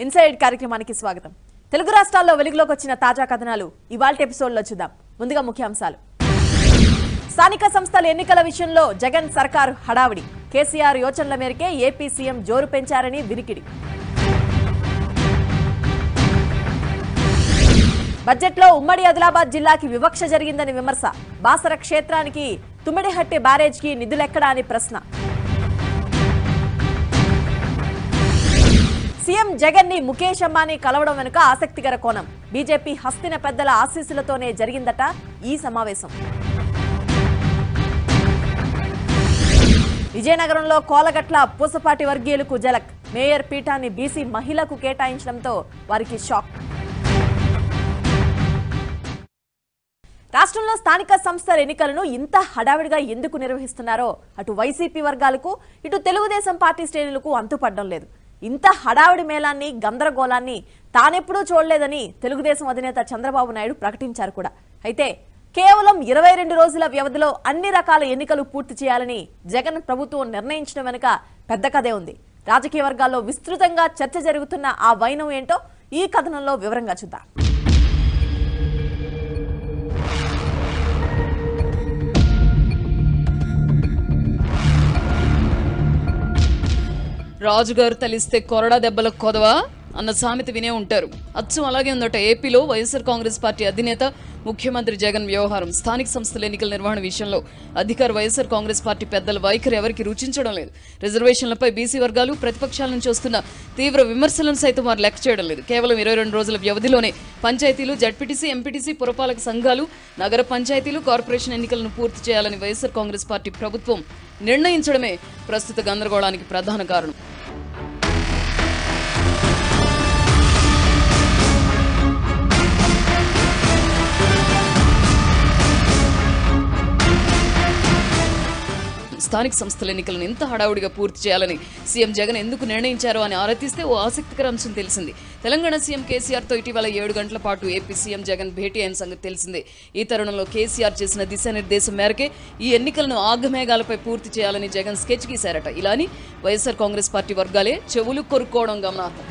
inside కార్యక్రమానికి స్వాగతం తెలుగు రాష్ట్రాల్లో వెలుగులోకి వచ్చిన తాజా కథనాలు ఇవాళ ఎపిసోడ్లో చూద్దాం ముందుగా ముఖ్యాంశాలు స్థానిక సంస్థల ఎన్నికల విషయంలో జగన్ సర్కారు హడావిడి కేసీఆర్ యోచనల మేరకే ఏపీ సీఎం జోరు పెంచారని వినికిడి బడ్జెట్లో ఉమ్మడి ఆదిలాబాద్ జిల్లాకి వివక్ష జరిగిందని విమర్శ బాసర క్షేత్రానికి తుమ్మిడిహట్టి బ్యారేజ్కి నిధులెక్కడా అని ప్రశ్న సీఎం జగన్ ని ముఖేష్ అంబానీ కలవడం వెనుక ఆసక్తికర కోణం బీజేపీ హస్తిన పెద్దల ఆశీస్సులతోనే జరిగిందట ఈ సమావేశం విజయనగరంలో కోలగట్ల పూసపాటి వర్గీయులకు జలక్ మేయర్ పీఠాన్ని బీసీ మహిళకు కేటాయించడంతో వారికి షాక్ రాష్ట్రంలో స్థానిక సంస్థల ఎన్నికలను ఇంత హడావిడిగా ఎందుకు నిర్వహిస్తున్నారో అటు వైసీపీ వర్గాలకు ఇటు తెలుగుదేశం పార్టీ శ్రేణులకు అంతుపడడం లేదు ఇంత హడావిడి మేళాన్ని గందరగోళాన్ని తానెప్పుడూ చూడలేదని తెలుగుదేశం అధినేత చంద్రబాబు నాయుడు ప్రకటించారు కూడా అయితే కేవలం ఇరవై రెండు రోజుల వ్యవధిలో అన్ని రకాల ఎన్నికలు పూర్తి చేయాలని జగన్ ప్రభుత్వం నిర్ణయించడం వెనుక పెద్ద కథే ఉంది రాజకీయ వర్గాల్లో విస్తృతంగా చర్చ జరుగుతున్న ఆ వైనం ఏంటో ఈ కథనంలో వివరంగా చూద్దాం రాజుగారు తలిస్తే కొరడా దెబ్బలకు కొదవా అన్న సామెత వినే ఉంటారు అచ్చం అలాగే ఉందట ఏపీలో వైఎస్ఆర్ కాంగ్రెస్ పార్టీ అధినేత ముఖ్యమంత్రి జగన్ వ్యవహారం స్థానిక సంస్థల ఎన్నికల నిర్వహణ విషయంలో అధికార వైఎస్ఆర్ కాంగ్రెస్ పార్టీ పెద్దల వైఖరి ఎవరికి రుచించడం లేదు రిజర్వేషన్లపై బీసీ వర్గాలు ప్రతిపక్షాల నుంచి వస్తున్న తీవ్ర విమర్శలను సైతం వారు లెక్క చేయడం లేదు కేవలం ఇరవై రెండు రోజుల వ్యవధిలోనే పంచాయతీలు జడ్పీటీసీ ఎంపీటీసీ పురపాలక సంఘాలు నగర పంచాయతీలు కార్పొరేషన్ ఎన్నికలను పూర్తి చేయాలని వైఎస్ఆర్ కాంగ్రెస్ పార్టీ ప్రభుత్వం నిర్ణయించడమే ప్రస్తుత గందరగోళానికి ప్రధాన కారణం స్థానిక సంస్థల ఎన్నికలను ఎంత హడావుడిగా పూర్తి చేయాలని సీఎం జగన్ ఎందుకు నిర్ణయించారో అని ఆరాధిస్తే ఓ ఆసక్తికర అంశం తెలిసింది తెలంగాణ సీఎం కేసీఆర్ తో ఇటీవల ఏడు గంటల పాటు ఏపీ సీఎం జగన్ భేటీ అయిన సంగతి తెలిసిందే ఈ తరుణంలో కేసీఆర్ చేసిన దిశానిర్దేశం మేరకే ఈ ఎన్నికలను ఆగమేఘాలపై పూర్తి చేయాలని జగన్ స్కెచ్ గీశారట ఇలాని వైఎస్ఆర్ కాంగ్రెస్ పార్టీ వర్గాలే చెవులు కొరుక్కోవడం గమనార్థం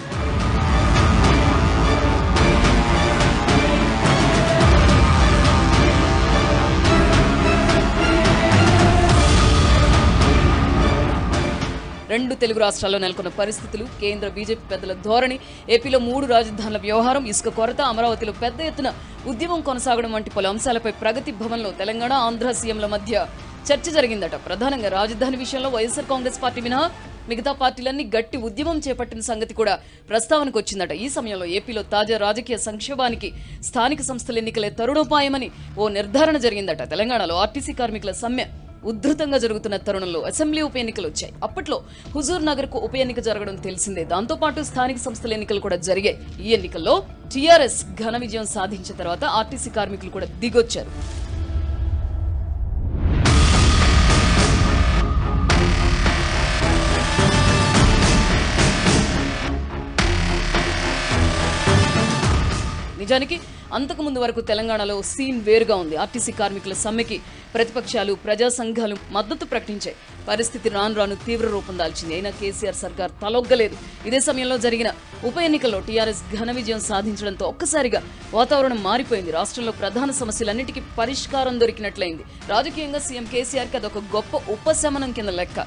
రెండు తెలుగు రాష్ట్రాల్లో నెలకొన్న పరిస్థితులు కేంద్ర బీజేపీ పెద్దల ధోరణి ఏపీలో మూడు రాజధానుల వ్యవహారం ఇసుక కొరత అమరావతిలో పెద్ద ఎత్తున ఉద్యమం కొనసాగడం వంటి పలు అంశాలపై ప్రగతి భవన్లో తెలంగాణ ఆంధ్ర సీఎంల మధ్య చర్చ జరిగిందట ప్రధానంగా రాజధాని విషయంలో వైఎస్ఆర్ కాంగ్రెస్ పార్టీ మినహా మిగతా పార్టీలన్నీ గట్టి ఉద్యమం చేపట్టిన సంగతి కూడా ప్రస్తావనకు వచ్చిందట ఈ సమయంలో ఏపీలో తాజా రాజకీయ సంక్షోభానికి స్థానిక సంస్థల ఎన్నికలే తరుణోపాయమని ఓ నిర్ధారణ జరిగిందట తెలంగాణలో ఆర్టీసీ కార్మికుల సమ్మె ఉధృతంగా జరుగుతున్న తరుణంలో అసెంబ్లీ ఉప ఎన్నికలు వచ్చాయి అప్పట్లో హుజూర్ నగర్ కు ఉప ఎన్నిక జరగడం తెలిసిందే దాంతో పాటు స్థానిక సంస్థల ఎన్నికలు కూడా జరిగాయి ఈ ఎన్నికల్లో టీఆర్ఎస్ ఘన విజయం సాధించిన తర్వాత ఆర్టీసీ కార్మికులు కూడా దిగొచ్చారు నిజానికి అంతకుముందు వరకు తెలంగాణలో సీన్ వేరుగా ఉంది ఆర్టీసీ కార్మికుల సమ్మెకి ప్రతిపక్షాలు ప్రజా సంఘాలు మద్దతు ప్రకటించాయి పరిస్థితి రాను రాను తీవ్ర రూపం దాల్చింది అయినా కేసీఆర్ సర్కార్ తలొగ్గలేదు ఇదే సమయంలో జరిగిన ఉప ఎన్నికల్లో టీఆర్ఎస్ ఘన విజయం సాధించడంతో ఒక్కసారిగా వాతావరణం మారిపోయింది రాష్ట్రంలో ప్రధాన సమస్యలన్నిటికీ పరిష్కారం దొరికినట్లయింది రాజకీయంగా సీఎం కేసీఆర్కి అదొక గొప్ప ఉపశమనం కింద లెక్క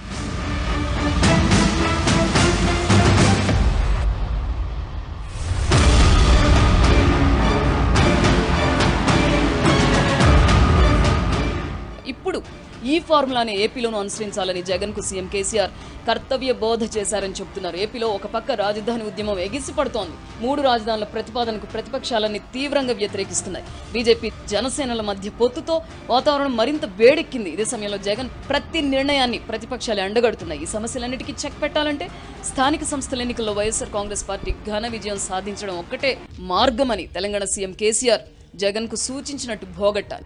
ఇప్పుడు ఈ ఫార్ములానే ఏపీలోనూ అనుసరించాలని జగన్ కు సీఎం కేసీఆర్ కర్తవ్య బోధ చేశారని చెబుతున్నారు ఏపీలో ఒక పక్క రాజధాని ఉద్యమం ఎగిసిపడుతోంది మూడు రాజధానుల ప్రతిపాదనకు ప్రతిపక్షాలన్నీ తీవ్రంగా వ్యతిరేకిస్తున్నాయి బీజేపీ జనసేనల మధ్య పొత్తుతో వాతావరణం మరింత వేడెక్కింది ఇదే సమయంలో జగన్ ప్రతి నిర్ణయాన్ని ప్రతిపక్షాలు అండగడుతున్నాయి ఈ సమస్యలన్నిటికీ చెక్ పెట్టాలంటే స్థానిక సంస్థల ఎన్నికల్లో వైఎస్ఆర్ కాంగ్రెస్ పార్టీ ఘన విజయం సాధించడం ఒక్కటే మార్గమని తెలంగాణ సీఎం కేసీఆర్ జగన్ కు సూచించినట్టు భోగట్టాలి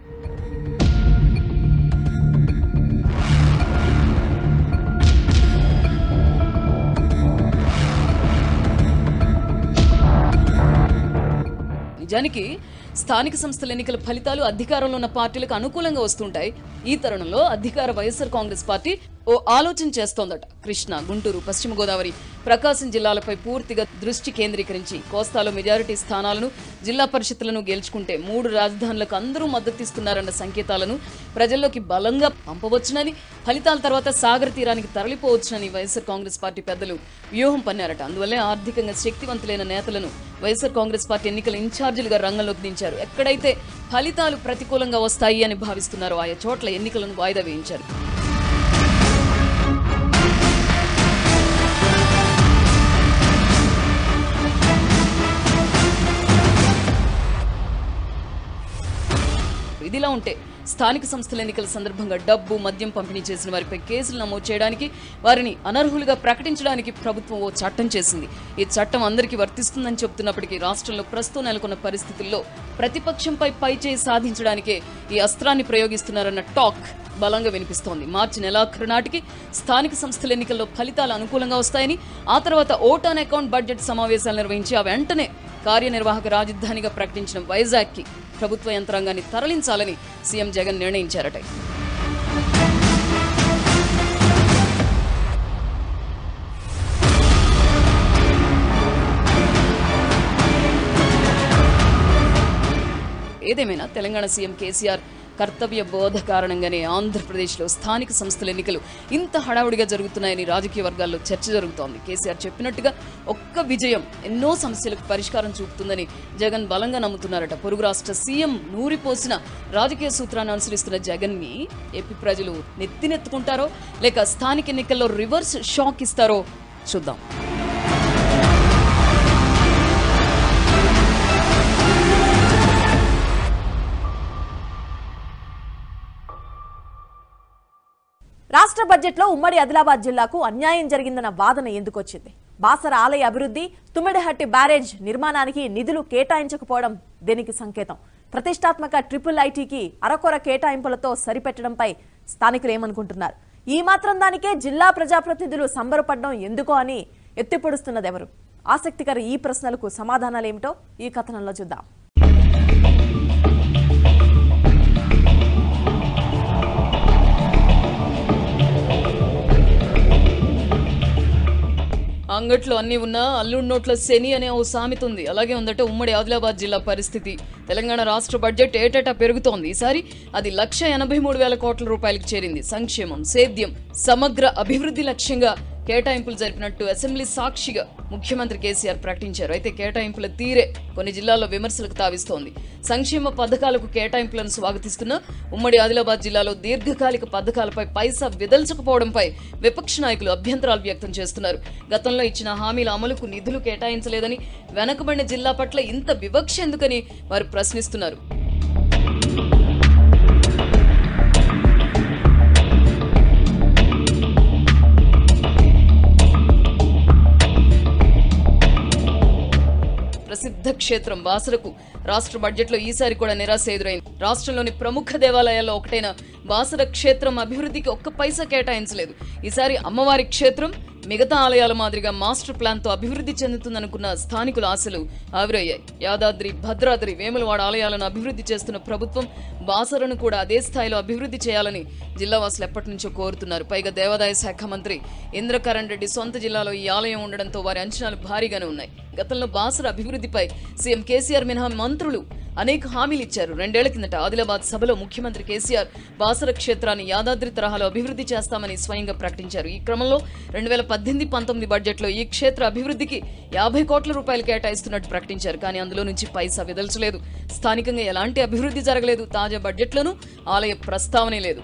నిజానికి స్థానిక సంస్థల ఎన్నికల ఫలితాలు అధికారంలో ఉన్న పార్టీలకు అనుకూలంగా వస్తుంటాయి ఈ తరుణంలో అధికార వైఎస్ఆర్ కాంగ్రెస్ పార్టీ ఓ ఆలోచన చేస్తోందట కృష్ణ గుంటూరు పశ్చిమ గోదావరి ప్రకాశం జిల్లాలపై పూర్తిగా దృష్టి కేంద్రీకరించి కోస్తాలో మెజారిటీ స్థానాలను జిల్లా పరిషత్లను గెలుచుకుంటే మూడు రాజధానులకు అందరూ మద్దతిస్తున్నారన్న సంకేతాలను ప్రజల్లోకి బలంగా పంపవచ్చునని ఫలితాల తర్వాత సాగర్ తీరానికి తరలిపోవచ్చునని వైఎస్ఆర్ కాంగ్రెస్ పార్టీ పెద్దలు వ్యూహం పన్నారట అందువల్లే ఆర్థికంగా శక్తివంతులైన నేతలను వైఎస్ఆర్ కాంగ్రెస్ పార్టీ ఎన్నికల ఇన్ఛార్జీలుగా రంగంలోకి దించారు ఎక్కడైతే ఫలితాలు ప్రతికూలంగా వస్తాయి అని భావిస్తున్నారో ఆయా చోట్ల ఎన్నికలను వాయిదా వేయించారు ఇదిలా ఉంటే స్థానిక సంస్థల ఎన్నికల సందర్భంగా డబ్బు మద్యం పంపిణీ చేసిన వారిపై కేసులు నమోదు చేయడానికి వారిని అనర్హులుగా ప్రకటించడానికి ప్రభుత్వం ఓ చట్టం చేసింది ఈ చట్టం అందరికీ వర్తిస్తుందని చెబుతున్నప్పటికీ రాష్ట్రంలో ప్రస్తుతం నెలకొన్న పరిస్థితుల్లో ప్రతిపక్షంపై పైచేయి సాధించడానికే ఈ అస్త్రాన్ని ప్రయోగిస్తున్నారన్న టాక్ బలంగా వినిపిస్తోంది మార్చి నెలాఖరు నాటికి స్థానిక సంస్థల ఎన్నికల్లో ఫలితాలు అనుకూలంగా వస్తాయని ఆ తర్వాత ఓట్ ఆన్ అకౌంట్ బడ్జెట్ సమావేశాలు నిర్వహించి ఆ వెంటనే కార్యనిర్వాహక రాజధానిగా ప్రకటించిన వైజాగ్కి ప్రభుత్వ యంత్రాంగాన్ని తరలించాలని సీఎం జగన్ నిర్ణయించారట ఏదేమైనా తెలంగాణ సీఎం కేసీఆర్ కర్తవ్య బోధ కారణంగానే ఆంధ్రప్రదేశ్లో స్థానిక సంస్థల ఎన్నికలు ఇంత హడావుడిగా జరుగుతున్నాయని రాజకీయ వర్గాల్లో చర్చ జరుగుతోంది కేసీఆర్ చెప్పినట్టుగా ఒక్క విజయం ఎన్నో సమస్యలకు పరిష్కారం చూపుతుందని జగన్ బలంగా నమ్ముతున్నారట పొరుగు రాష్ట్ర సీఎం నూరిపోసిన రాజకీయ సూత్రాన్ని అనుసరిస్తున్న జగన్ ని ఏపీ ప్రజలు నెత్తినెత్తుకుంటారో లేక స్థానిక ఎన్నికల్లో రివర్స్ షాక్ ఇస్తారో చూద్దాం రాష్ట్ర బడ్జెట్లో ఉమ్మడి ఆదిలాబాద్ జిల్లాకు అన్యాయం జరిగిందన్న వాదన ఎందుకొచ్చింది బాసర ఆలయ అభివృద్ధి తుమ్మిడిహట్టి బ్యారేజ్ నిర్మాణానికి నిధులు కేటాయించకపోవడం దేనికి సంకేతం ప్రతిష్టాత్మక ట్రిపుల్ ఐటీకి అరకొర కేటాయింపులతో సరిపెట్టడంపై స్థానికులు ఏమనుకుంటున్నారు ఈ మాత్రం దానికే జిల్లా ప్రజాప్రతినిధులు సంబరపడడం ఎందుకో అని ఎత్తిపొడుస్తున్నదెవరు ఆసక్తికర ఈ ప్రశ్నలకు సమాధానాలేమిటో ఈ కథనంలో చూద్దాం అంగట్లో అన్ని ఉన్నా అల్లుడి నోట్ల శని అనే ఓ సామెత ఉంది అలాగే ఉందట ఉమ్మడి ఆదిలాబాద్ జిల్లా పరిస్థితి తెలంగాణ రాష్ట్ర బడ్జెట్ ఏటేటా పెరుగుతోంది ఈసారి అది లక్ష ఎనభై మూడు వేల కోట్ల రూపాయలకు చేరింది సంక్షేమం సేద్యం సమగ్ర అభివృద్ధి లక్ష్యంగా కేటాయింపులు జరిపినట్టు అసెంబ్లీ సాక్షిగా ముఖ్యమంత్రి కేసీఆర్ ప్రకటించారు అయితే కేటాయింపుల తీరే కొన్ని జిల్లాల్లో విమర్శలకు తావిస్తోంది సంక్షేమ పథకాలకు కేటాయింపులను స్వాగతిస్తున్న ఉమ్మడి ఆదిలాబాద్ జిల్లాలో దీర్ఘకాలిక పథకాలపై పైసా విదల్చకపోవడంపై విపక్ష నాయకులు అభ్యంతరాలు వ్యక్తం చేస్తున్నారు గతంలో ఇచ్చిన హామీల అమలుకు నిధులు కేటాయించలేదని వెనకబడిన జిల్లా పట్ల ఇంత వివక్ష ఎందుకని వారు ప్రశ్నిస్తున్నారు ప్రసిద్ధ క్షేత్రం బాసరకు రాష్ట్ర బడ్జెట్లో ఈసారి కూడా నిరాశ ఎదురైంది రాష్ట్రంలోని ప్రముఖ దేవాలయాల్లో ఒకటైన బాసర క్షేత్రం అభివృద్ధికి ఒక్క పైసా కేటాయించలేదు ఈసారి అమ్మవారి క్షేత్రం మిగతా ఆలయాల మాదిరిగా మాస్టర్ ప్లాన్ తో అభివృద్ధి చెందుతుందనుకున్న స్థానికుల ఆశలు ఆవిరయ్యాయి యాదాద్రి భద్రాద్రి వేములవాడ ఆలయాలను అభివృద్ధి చేస్తున్న ప్రభుత్వం బాసరను కూడా అదే స్థాయిలో అభివృద్ధి చేయాలని జిల్లావాసులు ఎప్పటి నుంచో కోరుతున్నారు పైగా దేవాదాయ శాఖ మంత్రి ఇంద్రకరణ్ రెడ్డి సొంత జిల్లాలో ఈ ఆలయం ఉండడంతో వారి అంచనాలు భారీగానే ఉన్నాయి గతంలో బాసర అభివృద్ధిపై సీఎం కేసీఆర్ మినహా మంత్రులు అనేక హామీలు ఇచ్చారు రెండేళ్ల కిందట ఆదిలాబాద్ సభలో ముఖ్యమంత్రి కేసీఆర్ బాసర క్షేత్రాన్ని యాదాద్రి తరహాలో అభివృద్ధి చేస్తామని స్వయంగా ప్రకటించారు ఈ క్రమంలో రెండు వేల పద్దెనిమిది పంతొమ్మిది బడ్జెట్లో ఈ క్షేత్ర అభివృద్ధికి యాభై కోట్ల రూపాయలు కేటాయిస్తున్నట్టు ప్రకటించారు కానీ అందులో నుంచి పైసా విదల్చలేదు స్థానికంగా ఎలాంటి అభివృద్ధి జరగలేదు తాజా బడ్జెట్లోనూ ఆలయ ప్రస్తావనే లేదు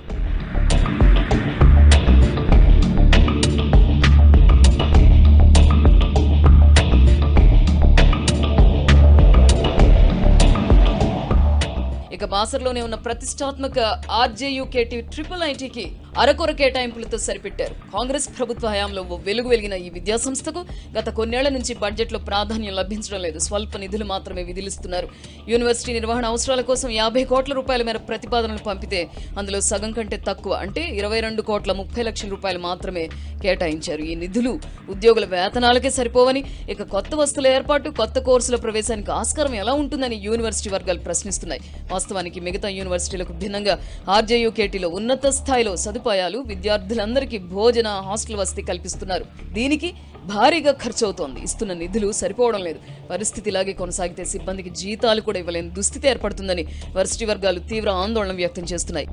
ఇక బాసర్లోనే ఉన్న ప్రతిష్టాత్మక ఆర్జేయుకేటి ట్రిపుల్ ఐటీకి అరకొర కేటాయింపులతో సరిపెట్టారు కాంగ్రెస్ ప్రభుత్వ హయాంలో ఓ వెలుగు వెలిగిన ఈ విద్యా సంస్థకు గత కొన్నేళ్ల నుంచి బడ్జెట్లో ప్రాధాన్యం లభించడం లేదు స్వల్ప నిధులు మాత్రమే విధిలిస్తున్నారు యూనివర్సిటీ నిర్వహణ అవసరాల కోసం యాభై కోట్ల రూపాయల మేర ప్రతిపాదనలు పంపితే అందులో సగం కంటే తక్కువ అంటే ఇరవై రెండు కోట్ల ముప్పై లక్షల రూపాయలు మాత్రమే కేటాయించారు ఈ నిధులు ఉద్యోగుల వేతనాలకే సరిపోవని ఇక కొత్త వస్తువుల ఏర్పాటు కొత్త కోర్సుల ప్రవేశానికి ఆస్కారం ఎలా ఉంటుందని యూనివర్సిటీ వర్గాలు ప్రశ్నిస్తున్నాయి వాస్తవానికి మిగతా యూనివర్సిటీలకు భిన్నంగా ఆర్జేయుకేటీలో ఉన్నత స్థాయిలో సదుపాయాలు సదుపాయాలు విద్యార్థులందరికీ భోజన హాస్టల్ వసతి కల్పిస్తున్నారు దీనికి భారీగా ఖర్చు అవుతోంది ఇస్తున్న నిధులు సరిపోవడం లేదు పరిస్థితి ఇలాగే కొనసాగితే సిబ్బందికి జీతాలు కూడా ఇవ్వలేని దుస్థితి ఏర్పడుతుందని వర్సిటీ వర్గాలు తీవ్ర ఆందోళన వ్యక్తం చేస్తున్నాయి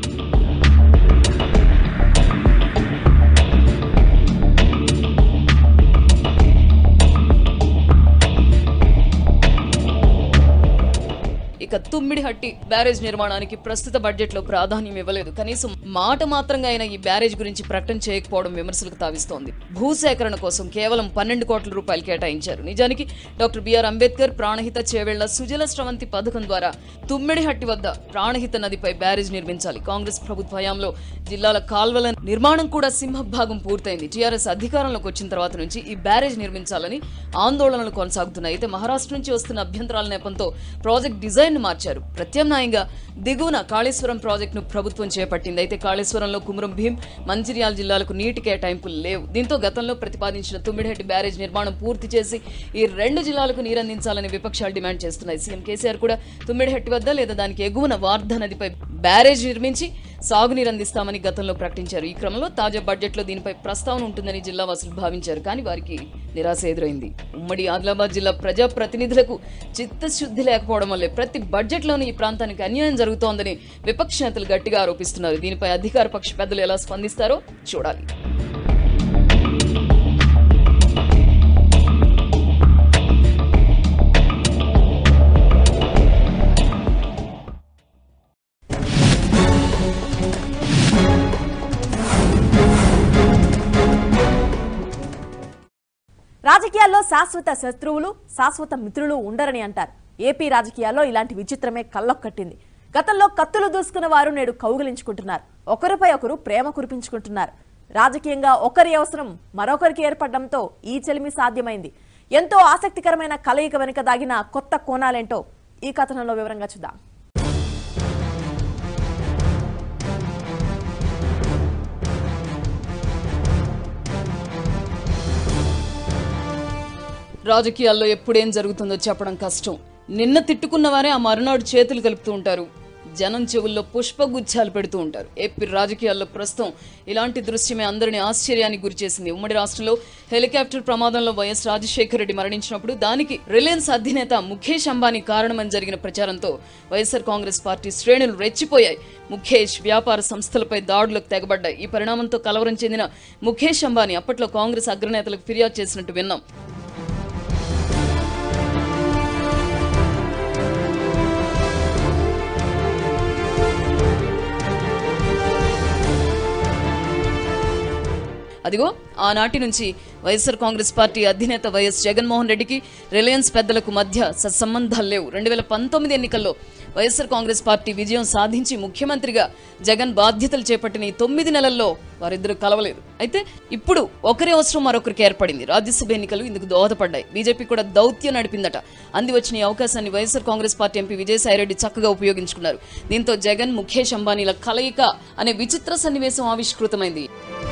ఇక తుమ్మిడిహట్టి బ్యారేజ్ నిర్మాణానికి ప్రస్తుత బడ్జెట్ లో ప్రాధాన్యం ఇవ్వలేదు కనీసం మాట మాత్రంగా అయిన ఈ బ్యారేజ్ గురించి ప్రకటన చేయకపోవడం విమర్శలకు తావిస్తోంది భూసేకరణ కోసం కేవలం పన్నెండు కోట్ల రూపాయలు కేటాయించారు నిజానికి డాక్టర్ బిఆర్ అంబేద్కర్ ప్రాణహిత చేవెళ్ల సుజల స్రవంతి పథకం ద్వారా తుమ్మిడిహట్టి వద్ద ప్రాణహిత నదిపై బ్యారేజ్ నిర్మించాలి కాంగ్రెస్ ప్రభుత్వ హయాంలో జిల్లాల కాల్వల నిర్మాణం కూడా సింహభాగం పూర్తయింది టీఆర్ఎస్ అధికారంలోకి వచ్చిన తర్వాత నుంచి ఈ బ్యారేజ్ నిర్మించాలని ఆందోళనలు కొనసాగుతున్నాయి అయితే మహారాష్ట్ర నుంచి వస్తున్న అభ్యంతరాల నేపంతో ప్రాజెక్ట్ డిజైన్ ను మార్చారు ప్రత్యామ్నాయంగా దిగువన కాళేశ్వరం ప్రాజెక్టును ప్రభుత్వం చేపట్టింది అయితే కాళేశ్వరంలో కుమరం భీం మంచిర్యాల జిల్లాలకు నీటి కేటాయింపులు లేవు దీంతో గతంలో ప్రతిపాదించిన తుమ్మిడిహట్టి బ్యారేజ్ నిర్మాణం పూర్తి చేసి ఈ రెండు జిల్లాలకు నీరందించాలని విపక్షాలు డిమాండ్ చేస్తున్నాయి సీఎం కేసీఆర్ కూడా తుమ్మిడిహట్టి వద్ద లేదా దానికి ఎగువన వార్ధ నదిపై బ్యారేజ్ నిర్మించి సాగునీరు అందిస్తామని గతంలో ప్రకటించారు ఈ క్రమంలో తాజా బడ్జెట్ లో దీనిపై ప్రస్తావన ఉంటుందని జిల్లా వాసులు భావించారు కానీ వారికి నిరాశ ఎదురైంది ఉమ్మడి ఆదిలాబాద్ జిల్లా ప్రజా ప్రతినిధులకు చిత్తశుద్ధి లేకపోవడం వల్లే ప్రతి బడ్జెట్ లోనూ ఈ ప్రాంతానికి అన్యాయం జరుగుతోందని విపక్ష నేతలు గట్టిగా ఆరోపిస్తున్నారు దీనిపై అధికార పక్ష పెద్దలు ఎలా స్పందిస్తారో చూడాలి రాజకీయాల్లో శాశ్వత శత్రువులు శాశ్వత మిత్రులు ఉండరని అంటారు ఏపీ రాజకీయాల్లో ఇలాంటి విచిత్రమే కళ్ళొక్కట్టింది గతంలో కత్తులు దూసుకున్న వారు నేడు కౌగిలించుకుంటున్నారు ఒకరిపై ఒకరు ప్రేమ కురిపించుకుంటున్నారు రాజకీయంగా ఒకరి అవసరం మరొకరికి ఏర్పడడంతో ఈ చెలిమి సాధ్యమైంది ఎంతో ఆసక్తికరమైన కలయిక వెనుక దాగిన కొత్త కోణాలేంటో ఈ కథనంలో వివరంగా చూద్దాం రాజకీయాల్లో ఎప్పుడేం జరుగుతుందో చెప్పడం కష్టం నిన్న తిట్టుకున్న వారే ఆ మరునాడు చేతులు కలుపుతూ ఉంటారు జనం చెవుల్లో పుష్పగుచ్చాలు పెడుతూ ఉంటారు ఏపీ రాజకీయాల్లో ప్రస్తుతం ఇలాంటి దృశ్యమే అందరిని ఆశ్చర్యానికి గురిచేసింది ఉమ్మడి రాష్ట్రంలో హెలికాప్టర్ ప్రమాదంలో వైఎస్ రాజశేఖర రెడ్డి మరణించినప్పుడు దానికి రిలయన్స్ అధినేత ముఖేష్ అంబానీ కారణమని జరిగిన ప్రచారంతో వైఎస్ఆర్ కాంగ్రెస్ పార్టీ శ్రేణులు రెచ్చిపోయాయి ముఖేష్ వ్యాపార సంస్థలపై దాడులకు తెగబడ్డాయి ఈ పరిణామంతో కలవరం చెందిన ముఖేష్ అంబానీ అప్పట్లో కాంగ్రెస్ అగ్రనేతలకు ఫిర్యాదు చేసినట్టు విన్నాం అదిగో ఆనాటి నుంచి వైఎస్ఆర్ కాంగ్రెస్ పార్టీ అధినేత వైఎస్ జగన్మోహన్ రెడ్డికి రిలయన్స్ పెద్దలకు మధ్య సత్సంబంధాలు లేవు రెండు వేల పంతొమ్మిది ఎన్నికల్లో వైఎస్ఆర్ కాంగ్రెస్ పార్టీ విజయం సాధించి ముఖ్యమంత్రిగా జగన్ బాధ్యతలు చేపట్టిన ఈ తొమ్మిది నెలల్లో వారిద్దరూ కలవలేదు అయితే ఇప్పుడు ఒకరి అవసరం మరొకరికి ఏర్పడింది రాజ్యసభ ఎన్నికలు ఇందుకు దోహదపడ్డాయి బీజేపీ కూడా దౌత్యం నడిపిందట అంది వచ్చిన ఈ అవకాశాన్ని YSR Congress party MP Vijayasaireddy చక్కగా ఉపయోగించుకున్నారు దీంతో జగన్ ముఖేష్ అంబానీల కలయిక అనే విచిత్ర సన్నివేశం ఆవిష్కృతమైంది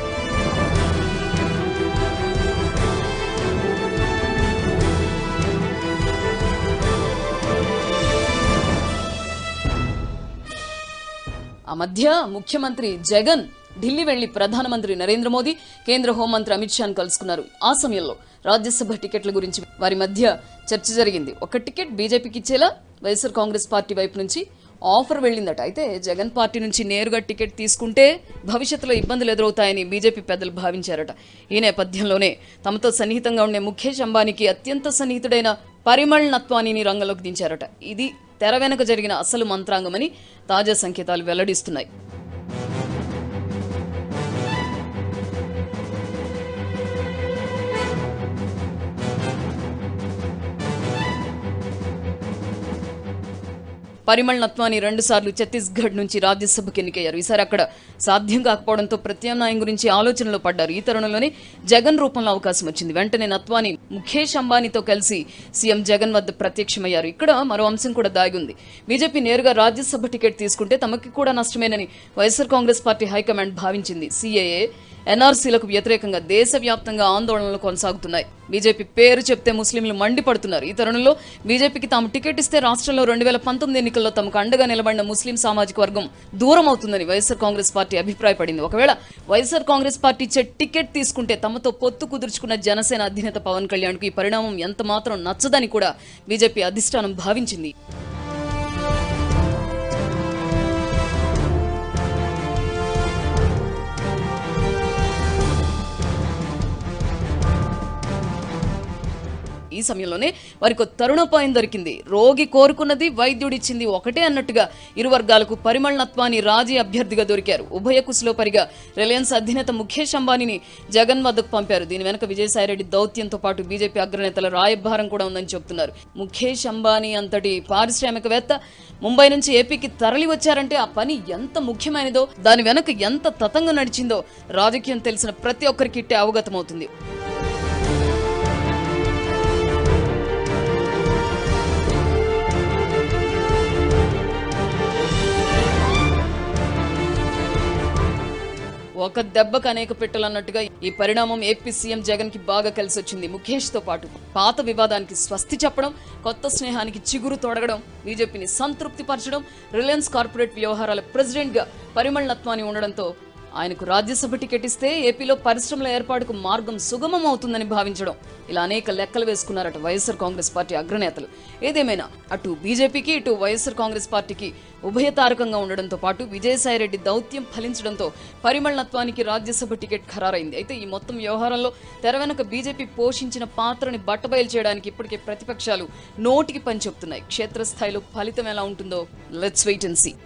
ఆ మధ్య ముఖ్యమంత్రి జగన్ ఢిల్లీ వెళ్లి ప్రధానమంత్రి నరేంద్ర మోదీ కేంద్ర హోంమంత్రి అమిత్ షాను కలుసుకున్నారు ఆ సమయంలో రాజ్యసభ టికెట్ల గురించి వారి మధ్య చర్చ జరిగింది ఒక టికెట్ బీజేపీకి ఇచ్చేలా వైఎస్ఆర్ కాంగ్రెస్ పార్టీ వైపు నుంచి ఆఫర్ వెళ్ళిందట అయితే జగన్ పార్టీ నుంచి నేరుగా టికెట్ తీసుకుంటే భవిష్యత్తులో ఇబ్బందులు ఎదురవుతాయని బీజేపీ పెద్దలు భావించారట ఈ నేపథ్యంలోనే తమతో సన్నిహితంగా ఉండే ముఖేష్ అంబానీకి అత్యంత సన్నిహితుడైన పరిమళ్ నత్వానీని రంగంలోకి దించారట ఇది తెర వెనక జరిగిన అసలు మంత్రాంగమని తాజా సంకేతాలు వెల్లడిస్తున్నాయి పరిమళ్ నత్వాని రెండు సార్లు ఛత్తీస్గఢ్ నుంచి రాజ్యసభకు ఎన్నికయ్యారు ఈసారి అక్కడ సాధ్యం కాకపోవడంతో ప్రత్యామ్నాయం గురించి ఆలోచనలో పడ్డారు ఈ తరుణంలోనే జగన్ రూపంలో అవకాశం వచ్చింది వెంటనే నత్వాని ముఖేష్ అంబానీతో కలిసి సీఎం జగన్ వద్ద ప్రత్యక్షమయ్యారు ఇక్కడ మరో అంశం కూడా దాగి ఉంది బీజేపీ నేరుగా రాజ్యసభ టికెట్ తీసుకుంటే తమకి కూడా నష్టమేనని వైఎస్ఆర్ కాంగ్రెస్ పార్టీ హైకమాండ్ భావించింది సీఏఏ ఎన్ఆర్సీలకు వ్యతిరేకంగా దేశవ్యాప్తంగా ఆందోళనలు కొనసాగుతున్నాయి బీజేపీ పేరు చెప్తే ముస్లింలు మండిపడుతున్నారు ఈ తరుణంలో బీజేపీకి తాము టికెట్ ఇస్తే రాష్ట్రంలో రెండు వేల పంతొమ్మిది ఎన్నికల్లో తమకు అండగా నిలబడిన ముస్లిం సామాజిక వర్గం దూరం అవుతుందని వైఎస్ఆర్ కాంగ్రెస్ పార్టీ అభిప్రాయపడింది ఒకవేళ వైఎస్ఆర్ కాంగ్రెస్ పార్టీ ఇచ్చే టికెట్ తీసుకుంటే తమతో పొత్తు కుదుర్చుకున్న జనసేన అధినేత పవన్ కళ్యాణ్ కు ఈ పరిణామం ఎంత మాత్రం నచ్చదని కూడా బీజేపీ అధిష్టానం భావించింది ఈ సమయంలోనే వారికి తరుణోపాయం దొరికింది రోగి కోరుకున్నది వైద్యుడిచ్చింది ఒకటే అన్నట్టుగా ఇరు వర్గాలకు పరిమళనత్వాన్ని రాజీ అభ్యర్థిగా దొరికారు ఉభయ కుశలో పరిగా రిలయన్స్ అధినేత ముఖేష్ అంబానీని జగన్ వద్దకు పంపారు దీని వెనక విజయసాయిరెడ్డి దౌత్యంతో పాటు బీజేపీ అగ్రనేతల రాయభారం కూడా ఉందని చెబుతున్నారు ముఖేష్ అంబానీ అంతటి పారిశ్రామికవేత్త ముంబై నుంచి ఏపీకి తరలి వచ్చారంటే ఆ పని ఎంత ముఖ్యమైనదో దాని వెనక ఎంత తతంగం నడిచిందో రాజకీయం తెలిసిన ప్రతి ఒక్కరికి ఇట్టే అవగతమవుతుంది ఒక దెబ్బకు అనేక పెట్టెలు అన్నట్టుగా ఈ పరిణామం ఏపీ సీఎం జగన్ కి బాగా కలిసి వచ్చింది ముఖేష్ తో పాటు పాత వివాదానికి స్వస్తి చెప్పడం కొత్త స్నేహానికి చిగురు తొడగడం బీజేపీని సంతృప్తి పరచడం రిలయన్స్ కార్పొరేట్ వ్యవహారాల ప్రెసిడెంట్ గా పరిమళనత్వాన్ని ఉండడంతో ఆయనకు రాజ్యసభ టికెట్ ఇస్తే ఏపీలో పరిశ్రమల ఏర్పాటుకు మార్గం సుగమం అవుతుందని భావించడం ఇలా అనేక లెక్కలు వేసుకున్నారట వైఎస్ఆర్ కాంగ్రెస్ పార్టీ అగ్రనేతలు ఏదేమైనా అటు బీజేపీకి ఇటు వైఎస్ఆర్ కాంగ్రెస్ పార్టీకి ఉభయతారకంగా ఉండడంతో పాటు విజయసాయిరెడ్డి దౌత్యం ఫలించడంతో పరిమళనత్వానికి రాజ్యసభ టికెట్ ఖరారైంది అయితే ఈ మొత్తం వ్యవహారంలో తెర వెనుక బీజేపీ పోషించిన పాత్రని బట్టబయలు చేయడానికి ఇప్పటికే ప్రతిపక్షాలు నోటికి పని చెప్తున్నాయి క్షేత్రస్థాయిలో ఫలితం ఎలా ఉంటుందో లెట్స్ వెయిట్ అండ్ సీ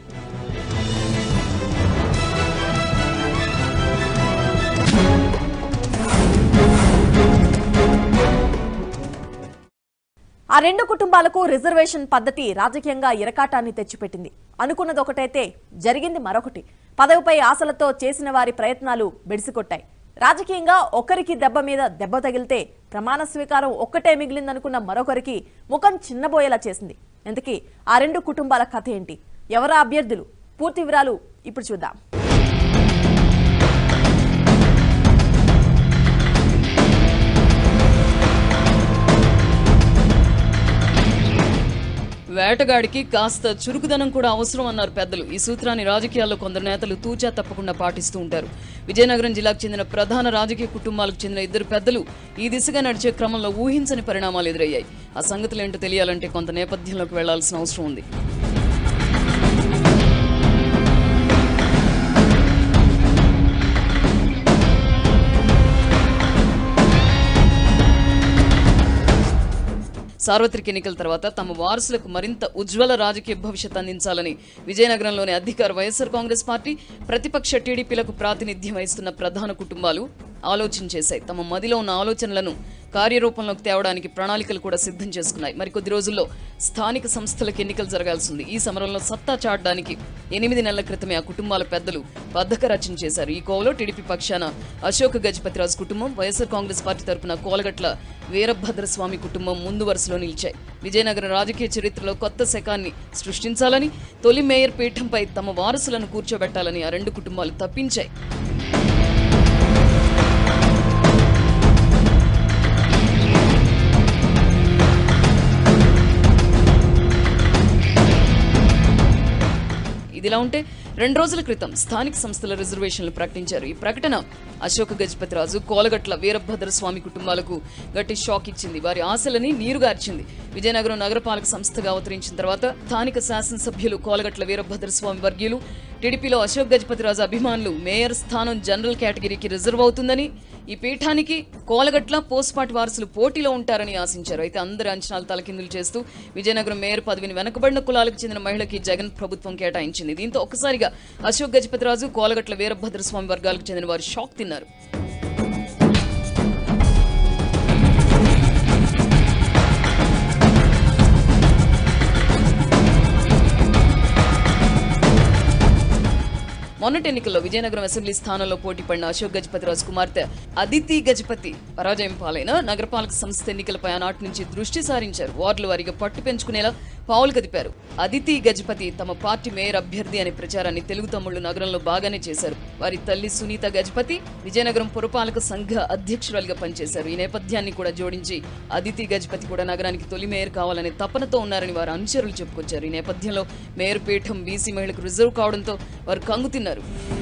ఆ రెండు కుటుంబాలకు రిజర్వేషన్ పద్ధతి రాజకీయంగా ఇరకాటాన్ని తెచ్చిపెట్టింది అనుకున్నది ఒకటైతే జరిగింది మరొకటి పదవిపై ఆశలతో చేసిన వారి ప్రయత్నాలు బెడిసికొట్టాయి రాజకీయంగా ఒకరికి దెబ్బ మీద దెబ్బ తగిలితే ప్రమాణ స్వీకారం ఒక్కటే మిగిలిందనుకున్న మరొకరికి ముఖం చిన్నబోయేలా చేసింది ఇంతకీ ఆ రెండు కుటుంబాల కథ ఏంటి ఎవరా అభ్యర్థులు పూర్తి వివరాలు ఇప్పుడు చూద్దాం వేటగాడికి కాస్త చురుకుదనం కూడా అవసరం అన్నారు పెద్దలు ఈ సూత్రాన్ని రాజకీయాల్లో కొందరు నేతలు తూచా తప్పకుండా పాటిస్తూ ఉంటారు విజయనగరం జిల్లాకు చెందిన ప్రధాన రాజకీయ కుటుంబాలకు చెందిన ఇద్దరు పెద్దలు ఈ దిశగా నడిచే క్రమంలో ఊహించని పరిణామాలు ఎదురయ్యాయి ఆ సంగతులు ఏంటో తెలియాలంటే కొంత నేపథ్యంలోకి వెళ్లాల్సిన అవసరం ఉంది సార్వత్రిక ఎన్నికల తర్వాత తమ వారసులకు మరింత ఉజ్వల రాజకీయ భవిష్యత్ అందించాలని విజయనగరంలోని అధికార వైఎస్ఆర్ కాంగ్రెస్ పార్టీ ప్రతిపక్ష టీడీపీలకు ప్రాతినిధ్యం వహిస్తున్న ప్రధాన కుటుంబాలు ఆలోచన చేశాయి తమ మదిలో ఉన్న ఆలోచనలను కార్యరూపంలోకి తేవడానికి ప్రణాళికలు కూడా సిద్ధం చేసుకున్నాయి మరికొద్ది రోజుల్లో స్థానిక సంస్థలకు ఎన్నికలు జరగాల్సింది ఈ సమరంలో సత్తా చాటడానికి ఎనిమిది నెలల క్రితమే ఆ కుటుంబాల పెద్దలు బద్దక రచన చేశారు ఈ కోవలో టీడీపీ పక్షాన అశోక్ గజపతిరాజు కుటుంబం వైఎస్ఆర్ కాంగ్రెస్ పార్టీ తరపున కోలగట్ల వీరభద్రస్వామి కుటుంబం ముందు వరుసలో నిలిచాయి విజయనగరం రాజకీయ చరిత్రలో కొత్త శకాన్ని సృష్టించాలని తొలి మేయర్ పీఠంపై తమ వారసులను కూర్చోబెట్టాలని ఆ రెండు కుటుంబాలు తప్పించాయి ఇదిలా ఉంటే రెండు రోజుల క్రితం స్థానిక సంస్థల రిజర్వేషన్లు ప్రకటించారు ఈ ప్రకటన అశోక్ గజపతిరాజు కోలగట్ల వీరభద్ర స్వామి కుటుంబాలకు గట్టి షాక్ ఇచ్చింది వారి ఆశలని నీరుగార్చింది విజయనగరం నగరపాలక సంస్థగా అవతరించిన తర్వాత స్థానిక శాసనసభ్యులు కోలగట్ల వీరభద్ర స్వామి వర్గీయులు టీడీపీలో అశోక్ గజపతిరాజు అభిమానులు మేయర్ స్థానం జనరల్ కేటగిరీకి రిజర్వ్ అవుతుందని ఈ పీఠానికి కోలగట్ల పోస్పాటి వారసులు పోటీలో ఉంటారని ఆశించారు అయితే అందరి అంచనాలు తలకిందులు చేస్తూ విజయనగరం మేయర్ పదవిని వెనకబడిన కులాలకు చెందిన మహిళకి జగన్ ప్రభుత్వం కేటాయించింది దీంతో ఒక్కసారిగా అశోక్ గజపతిరాజు కోలగట్ల వీరభద్ర స్వామి వర్గాలకు చెందిన వారు షాక్ తిన్నారు మొన్నటి ఎన్నికల్లో విజయనగరం అసెంబ్లీ స్థానంలో పోటీ పడిన అశోక్ గజపతిరాజు కుమార్తె అదితి గజపతి పరాజయం పాలైన నగరపాలక సంస్థ ఎన్నికలపై ఆనాటి నుంచి దృష్టి సారించారు వార్డుల వారీగా పట్టు పెంచుకునేలా పావులు కదిపారు అదితి గజపతి తమ పార్టీ మేయర్ అభ్యర్థి అనే ప్రచారాన్ని తెలుగు తమ్ముళ్లు నగరంలో బాగానే చేశారు వారి తల్లి సునీత గజపతి విజయనగరం పురపాలక సంఘ అధ్యక్షురాలిగా పనిచేశారు ఈ నేపథ్యాన్ని కూడా జోడించి అదితి గజపతి కూడా నగరానికి తొలి మేయర్ కావాలనే తపనతో ఉన్నారని వారు అనుచరులు చెప్పుకొచ్చారు ఈ నేపథ్యంలో మేయర్ పీఠం బీసీ మహిళకు రిజర్వ్ కావడంతో వారు కంగు తిన్నారు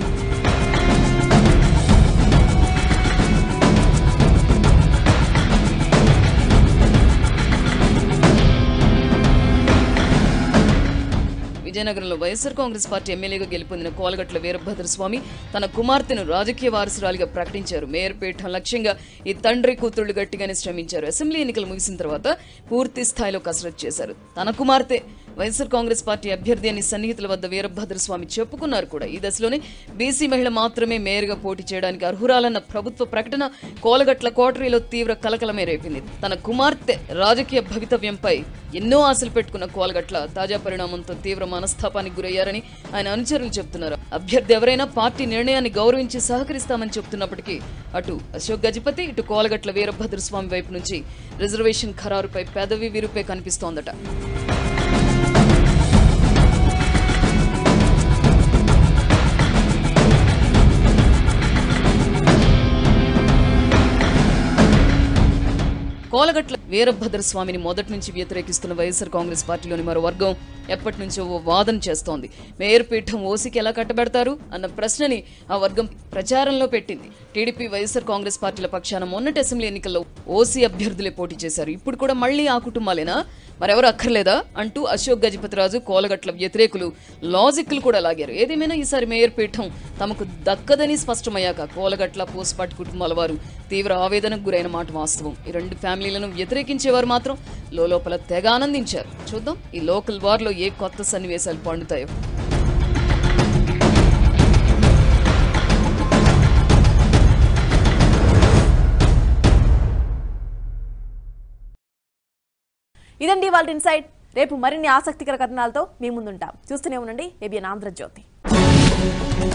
విజయనగరంలో వైఎస్ఆర్ కాంగ్రెస్ పార్టీ ఎమ్మెల్యేగా గెలుపొందిన కోలగట్ల వీరభద్రస్వామి తన కుమార్తెను రాజకీయ వారసురాలిగా ప్రకటించారు మేయర్ పీఠం లక్ష్యంగా ఈ తండ్రి కూతుళ్లు గట్టిగానే శ్రమించారు అసెంబ్లీ ఎన్నికలు ముగిసిన తర్వాత పూర్తి స్థాయిలో కసరత్తు చేశారు తన కుమార్తె వైఎస్ఆర్ కాంగ్రెస్ పార్టీ అభ్యర్థి అని సన్నిహితుల వద్ద వీరభద్రస్వామి చెప్పుకున్నారు కూడా ఈ దశలోనే బీసీ మహిళ మాత్రమే మేయర్గా పోటీ చేయడానికి అర్హురాలన్న ప్రభుత్వ ప్రకటన కోలగట్ల కోటరీలో తీవ్ర కలకలమే రేపింది తన కుమార్తె రాజకీయ భవితవ్యంపై ఎన్నో ఆశలు పెట్టుకున్న కోలగట్ల తాజా పరిణామంతో తీవ్ర మనస్తాపానికి గురయ్యారని ఆయన అనుచరులు చెబుతున్నారు అభ్యర్థి ఎవరైనా పార్టీ నిర్ణయాన్ని గౌరవించి సహకరిస్తామని చెబుతున్నప్పటికీ అటు అశోక్ గజపతి ఇటు కోలగట్ల వీరభద్రస్వామి వైపు నుంచి రిజర్వేషన్ ఖరారుపై పెదవి విరుపే కనిపిస్తోందట కోలగట్ల వీరభద్ర స్వామిని మొదటి నుంచి వ్యతిరేకిస్తున్న వైఎస్ఆర్ కాంగ్రెస్ పార్టీలోని మరో వర్గం ఎప్పటి నుంచో ఓ వాదన చేస్తోంది మేయర్ పీఠం ఓసీకి ఎలా కట్టబెడతారు అన్న ప్రశ్నని ఆ వర్గం ప్రచారంలో పెట్టింది టీడీపీ వైఎస్ఆర్ కాంగ్రెస్ పార్టీల పక్షాన మొన్నటి అసెంబ్లీ ఎన్నికల్లో ఓసీ అభ్యర్థులే పోటీ చేశారు ఇప్పుడు కూడా మళ్ళీ ఆ కుటుంబాలేనా మరెవరు అక్కర్లేదా అంటూ అశోక్ గజపతిరాజు కోలగట్ల వ్యతిరేకులు లాజిక్లు కూడా లాగారు ఏదేమైనా ఈసారి మేయర్ పీఠం తమకు దక్కదని స్పష్టమయ్యాక కోలగట్ల పోస్పాటి కుటుంబాల వారు తీవ్ర ఆవేదనకు గురైన మాట వాస్తవం ఈ రెండు ఫ్యామిలీలను వ్యతిరేకించేవారు మాత్రం లోపల తెగ ఆనందించారు చూద్దాం ఈ లోకల్ వార్లో ఏ కొత్త సన్నివేశాలు పండుతాయో ఇదండి వాళ్ళ ఇన్సైట్ రేపు మరిన్ని ఆసక్తికర కథనాలతో మీ ముందుంటాం చూస్తూనే ఉండండి ఏబిఎన్ ఆంధ్రజ్యోతి